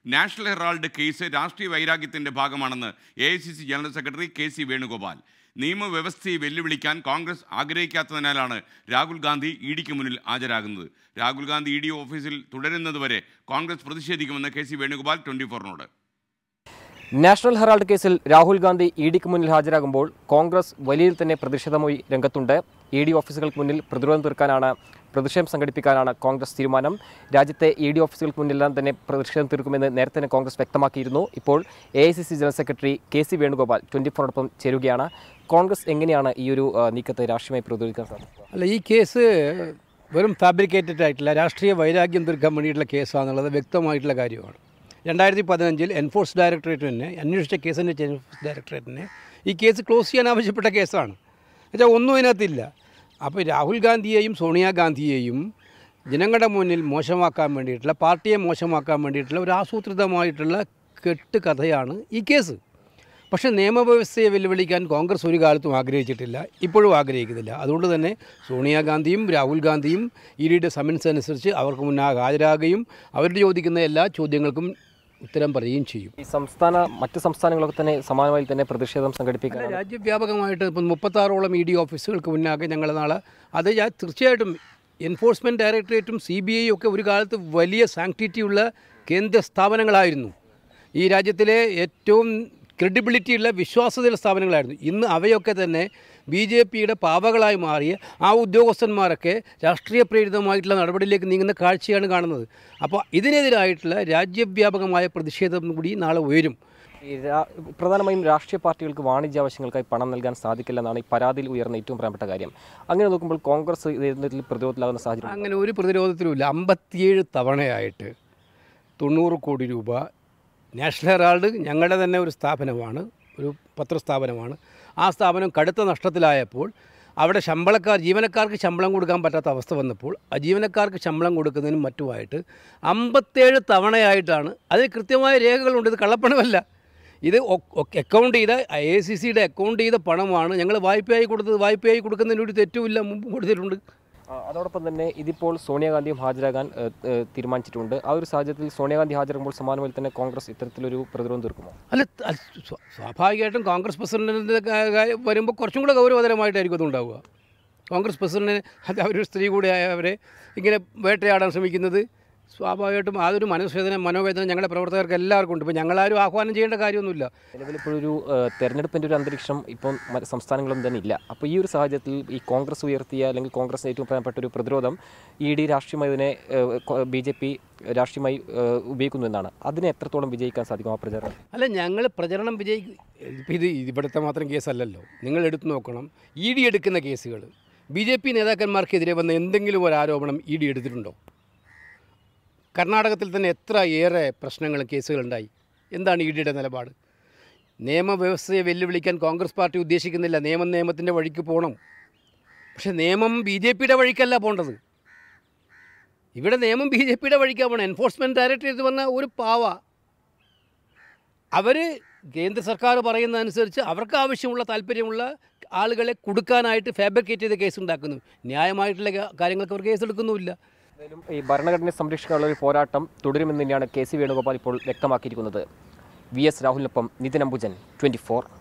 national Herald case രാഷ്ട്രീയ വൈരാഗ്യത്തിന്റെ ഭാഗമാണെന്ന് A I C C general secretary K C Venugopal നിയമവ്യവസ്ഥയെ വെല്ലുവിളിക്കാൻ കോൺഗ്രസ് ആഗ്രഹിക്കാത്തതിനാലാണ് രാഹുൽ ഗാന്ധി ഇ ഡിക്ക് മുന്നിൽ ഹാജരാകുന്നത് രാഹുൽ ഗാന്ധി ഇ ഡി ഓഫീസിൽ തുടരുന്നതുവരെ കോൺഗ്രസ് പ്രതിഷേധിക്കുമെന്ന് കെ സി വേണുഗോപാൽ ട്വന്റി ഫോറിനോട് നാഷണൽ ഹെറാൾഡ് കേസിൽ രാഹുൽ ഗാന്ധി ഇ ഡിക്ക് മുന്നിൽ ഹാജരാകുമ്പോൾ കോൺഗ്രസ് വലിയ തന്നെ പ്രതിഷേധമായി രംഗത്തുണ്ട് ഇ ഡി ഓഫീസുകൾക്ക് മുന്നിൽ പ്രതിരോധം തീർക്കാനാണ് പ്രതിഷേധം സംഘടിപ്പിക്കാനാണ് കോൺഗ്രസ് തീരുമാനം രാജ്യത്തെ ഇ ഡി ഓഫീസുകൾക്ക് മുന്നിലെല്ലാം തന്നെ പ്രതിഷേധം തീർക്കുമെന്ന് നേരത്തെ തന്നെ കോൺഗ്രസ് വ്യക്തമാക്കിയിരുന്നു ഇപ്പോൾ A I C C general secretary K C Venugopal twenty ഫോറിനൊപ്പം ചേരുകയാണ് കോൺഗ്രസ് എങ്ങനെയാണ് ഈ ഒരു ആ, നീക്കത്തെ രാഷ്ട്രീയമായി പ്രതിരോധിക്കാൻ സാധിക്കുക അല്ല ഈ കേസ് വെറും ഫാബ്രിക്കേറ്റഡ് ആയിട്ടുള്ള രാഷ്ട്രീയ വൈരാഗ്യം തീർക്കാൻ വേണ്ടിയിട്ടുള്ള കേസാണെന്നുള്ളത് വ്യക്തമായിട്ടുള്ള കാര്യമാണ് രണ്ടായിരത്തി പതിനഞ്ചിൽ എൻഫോഴ്സ് ഡയറക്ടറേറ്റ് തന്നെ അന്വേഷിച്ച കേസിൻ്റെ എൻഫോഴ്സ് ഡയറക്ടറേറ്റിനെ ഈ കേസ് ക്ലോസ് ചെയ്യാൻ ആവശ്യപ്പെട്ട കേസാണ് എന്നുവെച്ചാൽ ഒന്നും അതിനകത്തില്ല അപ്പോൾ രാഹുൽ ഗാന്ധിയെയും സോണിയാഗാന്ധിയെയും ജനങ്ങളുടെ മുന്നിൽ മോശമാക്കാൻ വേണ്ടിയിട്ടുള്ള പാർട്ടിയെ മോശമാക്കാൻ വേണ്ടിയിട്ടുള്ള ഒരു ആസൂത്രിതമായിട്ടുള്ള കെട്ട് കഥയാണ് ഈ കേസ് പക്ഷേ നിയമവ്യവസ്ഥയെ വെല്ലുവിളിക്കാൻ കോൺഗ്രസ് ഒരു കാലത്തും ആഗ്രഹിച്ചിട്ടില്ല ഇപ്പോഴും ആഗ്രഹിക്കുന്നില്ല അതുകൊണ്ട് തന്നെ സോണിയാഗാന്ധിയും രാഹുൽ ഗാന്ധിയും ഇ ഡിയുടെ സമൻസ് അനുസരിച്ച് അവർക്ക് മുന്നേ ഹാജരാകുകയും അവരുടെ ചോദിക്കുന്ന എല്ലാ ചോദ്യങ്ങൾക്കും ഉത്തരം പറയുകയും ചെയ്യും ഈ സംസ്ഥാന മറ്റ് സംസ്ഥാനങ്ങളൊക്കെ തന്നെ സമാനമായി തന്നെ പ്രതിഷേധം സംഘടിപ്പിക്കാൻ അല്ല, രാജ്യവ്യാപകമായിട്ട് ഇപ്പം മുപ്പത്താറോളം ഇ ഡി ഓഫീസുകൾക്ക് മുന്നാകെ ഞങ്ങൾ നാളെ അത് ഞാൻ തീർച്ചയായിട്ടും എൻഫോഴ്സ്മെൻറ്റ് ഡയറക്ടറേറ്റും സി ബി ഐ ഒക്കെ ഒരു കാലത്ത് വലിയ സാങ്ക്ടിറ്റിയുള്ള കേന്ദ്ര സ്ഥാപനങ്ങളായിരുന്നു ഈ രാജ്യത്തിലെ ഏറ്റവും ക്രെഡിബിലിറ്റിയുള്ള വിശ്വാസ്യതയുള്ള സ്ഥാപനങ്ങളായിരുന്നു ഇന്ന് അവയൊക്കെ തന്നെ ബി ജെ പിയുടെ പാവകളായി മാറിയ ആ ഉദ്യോഗസ്ഥന്മാരൊക്കെ രാഷ്ട്രീയ പ്രേരിതമായിട്ടുള്ള നടപടിയിലേക്ക് നീങ്ങുന്ന കാഴ്ചയാണ് കാണുന്നത് അപ്പോൾ ഇതിനെതിരായിട്ടുള്ള രാജ്യവ്യാപകമായ പ്രതിഷേധം കൂടി നാളെ ഉയരും ഈ രാ- പ്രധാനമായും രാഷ്ട്രീയ പാർട്ടികൾക്ക് വാണിജ്യ ആവശ്യങ്ങൾക്കായി പണം നൽകാൻ സാധിക്കില്ലെന്നാണ് ഈ പരാതിയിൽ ഉയർന്ന ഏറ്റവും പ്രധാനപ്പെട്ട കാര്യം അങ്ങനെ നോക്കുമ്പോൾ കോൺഗ്രസ് ഇതിൽ പ്രതിരോധത്തിലാകുന്ന സാഹചര്യം അങ്ങനെ ഒരു പ്രതിരോധത്തിലുമില്ല അമ്പത്തിയേഴ് തവണയായിട്ട് തൊണ്ണൂറ് കോടി രൂപ നാഷണൽ ഹെറാൾഡ് ഞങ്ങളുടെ തന്നെ ഒരു സ്ഥാപനമാണ് ഒരു പത്രസ്ഥാപനമാണ് ആ സ്ഥാപനം കടുത്ത നഷ്ടത്തിലായപ്പോൾ അവിടെ ശമ്പളക്കാർ ജീവനക്കാർക്ക് ശമ്പളം കൊടുക്കാൻ പറ്റാത്ത അവസ്ഥ വന്നപ്പോൾ ആ ജീവനക്കാർക്ക് ശമ്പളം കൊടുക്കുന്നതിനും മറ്റുമായിട്ട് അമ്പത്തേഴ് തവണയായിട്ടാണ് അതിൽ കൃത്യമായ രേഖകളുണ്ട് ഇത് കള്ളപ്പണമല്ല ഇത് അക്കൗണ്ട് ചെയ്ത എ സി സിയുടെ അക്കൗണ്ട് ചെയ്ത പണമാണ് ഞങ്ങൾ വായ്പയായി കൊടുത്തത് വായ്പയായി കൊടുക്കുന്നതിന് ഒരു തെറ്റുമില്ല മുമ്പ് കൊടുത്തിട്ടുണ്ട് ആ, അതോടൊപ്പം തന്നെ ഇതിപ്പോൾ സോണിയാഗാന്ധിയും ഹാജരാകാൻ ഏ, ഏ, തീരുമാനിച്ചിട്ടുണ്ട് ആ ഒരു സാഹചര്യത്തിൽ സോണിയാഗാന്ധി ഹാജരാകുമ്പോൾ സമാനമായി തന്നെ കോൺഗ്രസ് ഇത്തരത്തിലൊരു പ്രതിരോധം തീർക്കുമോ അല്ല അത് സ്വ- സ്വാഭാവികമായിട്ടും കോൺഗ്രസ് പ്രസിഡന്റിൻ്റെ കാര്യം വരുമ്പോൾ കുറച്ചും കൂടെ ഗൗരവതരമായിട്ടായിരിക്കും അതുണ്ടാവുക കോൺഗ്രസ് പ്രസിഡന്റിന് അത് അവരൊരു സ്ത്രീ കൂടെ ആയവരെ ഇങ്ങനെ വേട്ടയാടാൻ ശ്രമിക്കുന്നത് സ്വാഭാവികമായിട്ടും അതൊരു മനസ്വേദന മനോവേദന ഞങ്ങളുടെ പ്രവർത്തകർക്ക് എല്ലാവർക്കും ഉണ്ട് ഇപ്പോൾ ഞങ്ങളാരും ആഹ്വാനം ചെയ്യേണ്ട കാര്യമൊന്നുമില്ല നിലവിൽ ഇപ്പോഴൊരു ഏ, തെരഞ്ഞെടുപ്പിൻ്റെ ഒരു അന്തരീക്ഷം ഇപ്പം മറ്റ് സംസ്ഥാനങ്ങളൊന്നും തന്നെ ഇല്ല അപ്പോൾ ഈ ഒരു സാഹചര്യത്തിൽ ഈ കോൺഗ്രസ് ഉയർത്തിയ അല്ലെങ്കിൽ കോൺഗ്രസിന് ഏറ്റവും പ്രധാനപ്പെട്ട ഒരു പ്രതിരോധം ഇ ഡി രാഷ്ട്രീയമായി ഇതിനെ ബി ജെ പി രാഷ്ട്രീയമായി ഏ, ഉപയോഗിക്കുന്നു എന്നാണ് അതിനെ എത്രത്തോളം വിജയിക്കാൻ സാധിക്കും ആ പ്രചാരണം അല്ല ഞങ്ങൾ പ്രചരണം വിജയിക്കും ഇപ്പം ഇത് ഇവിടുത്തെ മാത്രം കേസല്ലല്ലോ നിങ്ങൾ എടുത്തു നോക്കണം ഇ ഡി എടുക്കുന്ന കേസുകൾ ബി ജെ പി നേതാക്കന്മാർക്കെതിരെ വന്ന എന്തെങ്കിലും ഒരു ആരോപണം ഇ ഡി എടുത്തിട്ടുണ്ടോ കർണാടകത്തിൽ തന്നെ എത്ര ഏറെ പ്രശ്നങ്ങളും കേസുകളുണ്ടായി എന്താണ് ഇ ഡിയുടെ നിലപാട് നിയമവ്യവസ്ഥയെ വെല്ലുവിളിക്കാൻ കോൺഗ്രസ് പാർട്ടി ഉദ്ദേശിക്കുന്നില്ല നിയമം നിയമത്തിൻ്റെ വഴിക്ക് പോകണം പക്ഷേ നിയമം ബി ജെ പിയുടെ വഴിക്കല്ല പോകേണ്ടത് ഇവിടെ നിയമം ബി ജെ പിയുടെ വഴിക്കാണ് പോകണം എൻഫോഴ്സ്മെൻറ്റ് ഡയറക്ടറേറ്റ് പറഞ്ഞ ഒരു പാവ അവർ കേന്ദ്ര സർക്കാർ പറയുന്ന അനുസരിച്ച് അവർക്ക് ആവശ്യമുള്ള താല്പര്യമുള്ള ആളുകളെ കൊടുക്കാനായിട്ട് ഫാബ്രിക്കേറ്റ് ചെയ്ത കേസ് ഉണ്ടാക്കുന്നു ന്യായമായിട്ടുള്ള കാ- കാര്യങ്ങൾക്ക് അവർ കേസ് എടുക്കുന്നുമില്ല എന്തായാലും ഈ ഭരണഘടനയെ സംരക്ഷിക്കാനുള്ള ഒരു പോരാട്ടം തുടരുമെന്ന് തന്നെയാണ് കെ സി വേണുഗോപാൽ ഇപ്പോൾ വ്യക്തമാക്കിയിരിക്കുന്നത് വി എസ് രാഹുലിനൊപ്പം നിതിൻ അംബുജൻ ട്വൻറ്റി